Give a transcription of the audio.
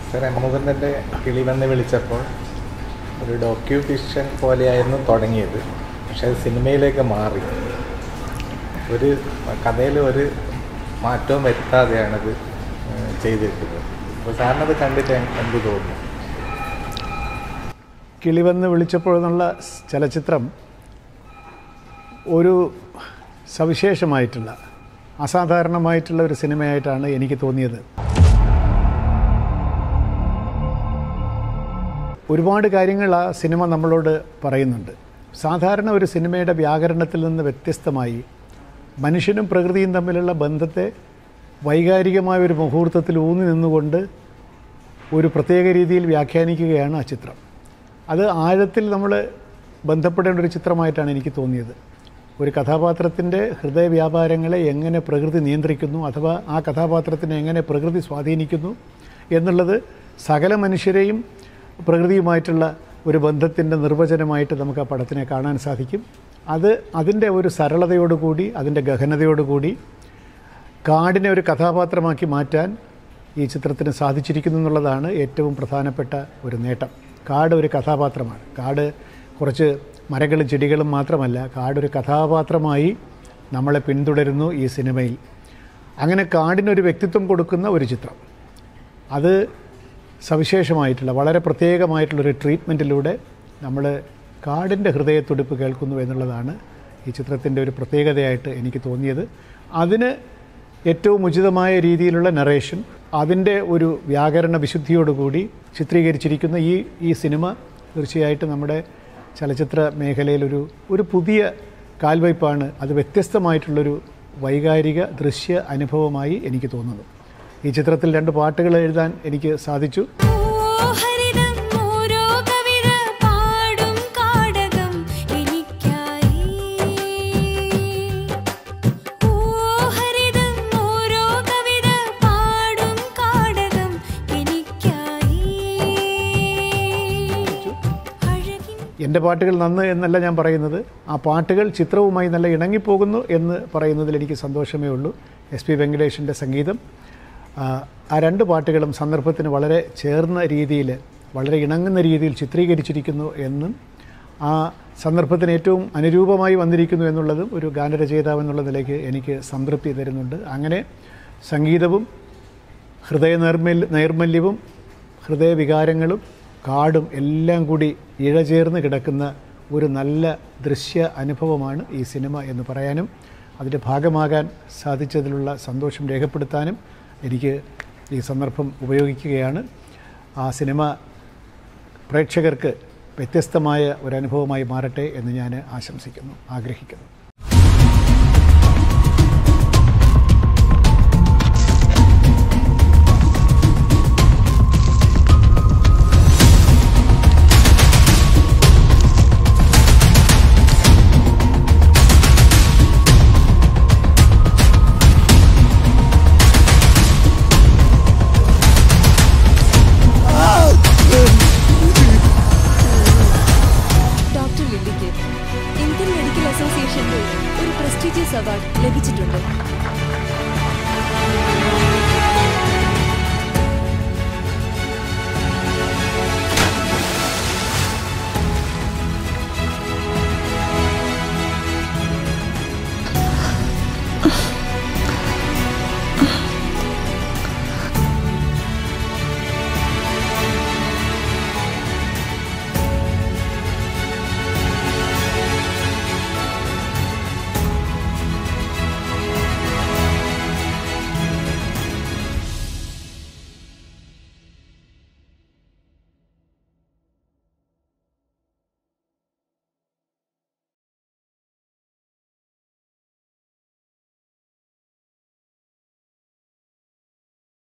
sir അമ്മൂകൻ്റെ കിളി വന്ന് വിളിച്ചപ്പോൾ ഒരു ഡോക്യു ഫിക്ഷൻ പോലെയായിരുന്നു തുടങ്ങിയത് പക്ഷെ അത് സിനിമയിലേക്ക് മാറി ഒരു കഥയിൽ ഒരു മാറ്റവും വരുത്താതെയാണത് ഏഹ് ചെയ്തിരിക്കുന്നത് അപ്പോൾ സാറിനത് കണ്ടിട്ട് എന്ത് തോന്നുന്നു കിളിവന്ന് വിളിച്ചപ്പോൾ എന്നുള്ള ചലച്ചിത്രം ഒരു സവിശേഷമായിട്ടുള്ള അസാധാരണമായിട്ടുള്ള ഒരു സിനിമയായിട്ടാണ് എനിക്ക് തോന്നിയത് ഒരുപാട് കാര്യങ്ങൾ ആ സിനിമ നമ്മളോട് പറയുന്നുണ്ട് സാധാരണ ഒരു സിനിമയുടെ വ്യാകരണത്തിൽ നിന്ന് വ്യത്യസ്തമായി മനുഷ്യനും പ്രകൃതിയും തമ്മിലുള്ള ബന്ധത്തെ വൈകാരികമായ ഒരു മുഹൂർത്തത്തിൽ ഊന്നി നിന്നുകൊണ്ട് ഒരു പ്രത്യേക രീതിയിൽ വ്യാഖ്യാനിക്കുകയാണ് ആ ചിത്രം അത് ആഴത്തിൽ നമ്മൾ ബന്ധപ്പെടേണ്ട ഒരു ചിത്രമായിട്ടാണ് എനിക്ക് തോന്നിയത് ഒരു കഥാപാത്രത്തിൻ്റെ ഹൃദയവ്യാപാരങ്ങളെ എങ്ങനെ പ്രകൃതി നിയന്ത്രിക്കുന്നു അഥവാ ആ കഥാപാത്രത്തിനെ എങ്ങനെ പ്രകൃതി സ്വാധീനിക്കുന്നു എന്നുള്ളത് സകല മനുഷ്യരെയും പ്രകൃതിയുമായിട്ടുള്ള ഒരു ബന്ധത്തിൻ്റെ നിർവചനമായിട്ട് നമുക്ക് ആ പടത്തിനെ കാണാൻ സാധിക്കും അത് അതിൻ്റെ ഒരു സരളതയോടുകൂടി അതിൻ്റെ ഗഹനതയോടുകൂടി കാടിനെ ഒരു കഥാപാത്രമാക്കി മാറ്റാൻ ഈ ചിത്രത്തിന് സാധിച്ചിരിക്കുന്നു എന്നുള്ളതാണ് ഏറ്റവും പ്രധാനപ്പെട്ട ഒരു നേട്ടം കാട് ഒരു കഥാപാത്രമാണ് കാട് കുറച്ച് മരങ്ങളും ചെടികളും മാത്രമല്ല കാടൊരു കഥാപാത്രമായി നമ്മളെ പിന്തുടരുന്നു ഈ സിനിമയിൽ അങ്ങനെ കാടിനൊരു വ്യക്തിത്വം കൊടുക്കുന്ന ഒരു ചിത്രം അത് സവിശേഷമായിട്ടുള്ള വളരെ പ്രത്യേകമായിട്ടുള്ളൊരു ട്രീറ്റ്മെൻറ്റിലൂടെ നമ്മൾ കാടിൻ്റെ ഹൃദയത്തുടിപ്പ് കേൾക്കുന്നു എന്നുള്ളതാണ് ഈ ചിത്രത്തിൻ്റെ ഒരു പ്രത്യേകതയായിട്ട് എനിക്ക് തോന്നിയത് അതിന് ഏറ്റവും ഉചിതമായ രീതിയിലുള്ള നറേഷൻ അതിൻ്റെ ഒരു വ്യാകരണ വിശുദ്ധിയോടുകൂടി ചിത്രീകരിച്ചിരിക്കുന്ന ഈ ഈ സിനിമ തീർച്ചയായിട്ടും നമ്മുടെ ചലച്ചിത്ര മേഖലയിലൊരു ഒരു പുതിയ കാൽവയ്പ്പാണ് അത് വ്യത്യസ്തമായിട്ടുള്ളൊരു വൈകാരിക ദൃശ്യ അനുഭവമായി എനിക്ക് തോന്നുന്നു ഈ ചിത്രത്തിൽ രണ്ട് പാട്ടുകൾ എഴുതാൻ എനിക്ക് സാധിച്ചു ഓ ഹരിതം ഓരോ കവിത പാടും കാടകം എനിക്കായി ഓ ഹരിതം ഓരോ കവിത പാടും കാടകം എനിക്കായി അഴകിൻ എൻ്റെ പാട്ടുകൾ നന്ന് എന്നല്ല ഞാൻ പറയുന്നത് ആ പാട്ടുകൾ ചിത്രവുമായി നല്ല ഇണങ്ങിപ്പോകുന്നു എന്ന് പറയുന്നതിൽ എനിക്ക് സന്തോഷമേ ഉള്ളൂ എസ് പി വെങ്കടേഷിൻ്റെ സംഗീതം ആ, ആ രണ്ട് പാട്ടുകളും സന്ദർഭത്തിന് വളരെ ചേർന്ന രീതിയിൽ വളരെ ഇണങ്ങുന്ന രീതിയിൽ ചിത്രീകരിച്ചിരിക്കുന്നു എന്നും ആ സന്ദർഭത്തിന് ഏറ്റവും അനുരൂപമായി വന്നിരിക്കുന്നു എന്നുള്ളതും ഒരു ഗാനരചയിതാവ് എന്നുള്ള നിലയ്ക്ക് എനിക്ക് സംതൃപ്തി തരുന്നുണ്ട് അങ്ങനെ സംഗീതവും ഹൃദയ നൈർമല്യ നൈർമല്യവും ഹൃദയവികാരങ്ങളും കാടും എല്ലാം കൂടി ഇഴചേർന്ന് കിടക്കുന്ന ഒരു നല്ല ദൃശ്യ അനുഭവമാണ് ഈ സിനിമ എന്ന് പറയാനും അതിൻ്റെ ഭാഗമാകാൻ സാധിച്ചതിലുള്ള സന്തോഷം രേഖപ്പെടുത്താനും എനിക്ക് ഈ സന്ദർഭം ഉപയോഗിക്കുകയാണ് ആ സിനിമ പ്രേക്ഷകർക്ക് വ്യത്യസ്തമായ ഒരനുഭവമായി മാറട്ടെ എന്ന് ഞാൻ ആശംസിക്കുന്നു ആഗ്രഹിക്കുന്നു ഡോക്ടർ ലില്ലിക്ക് ഇന്ത്യൻ മെഡിക്കൽ അസോസിയേഷന്റെ ഒരു പ്രസ്റ്റീജിയസ് അവാർഡ് ലഭിച്ചിട്ടുണ്ട്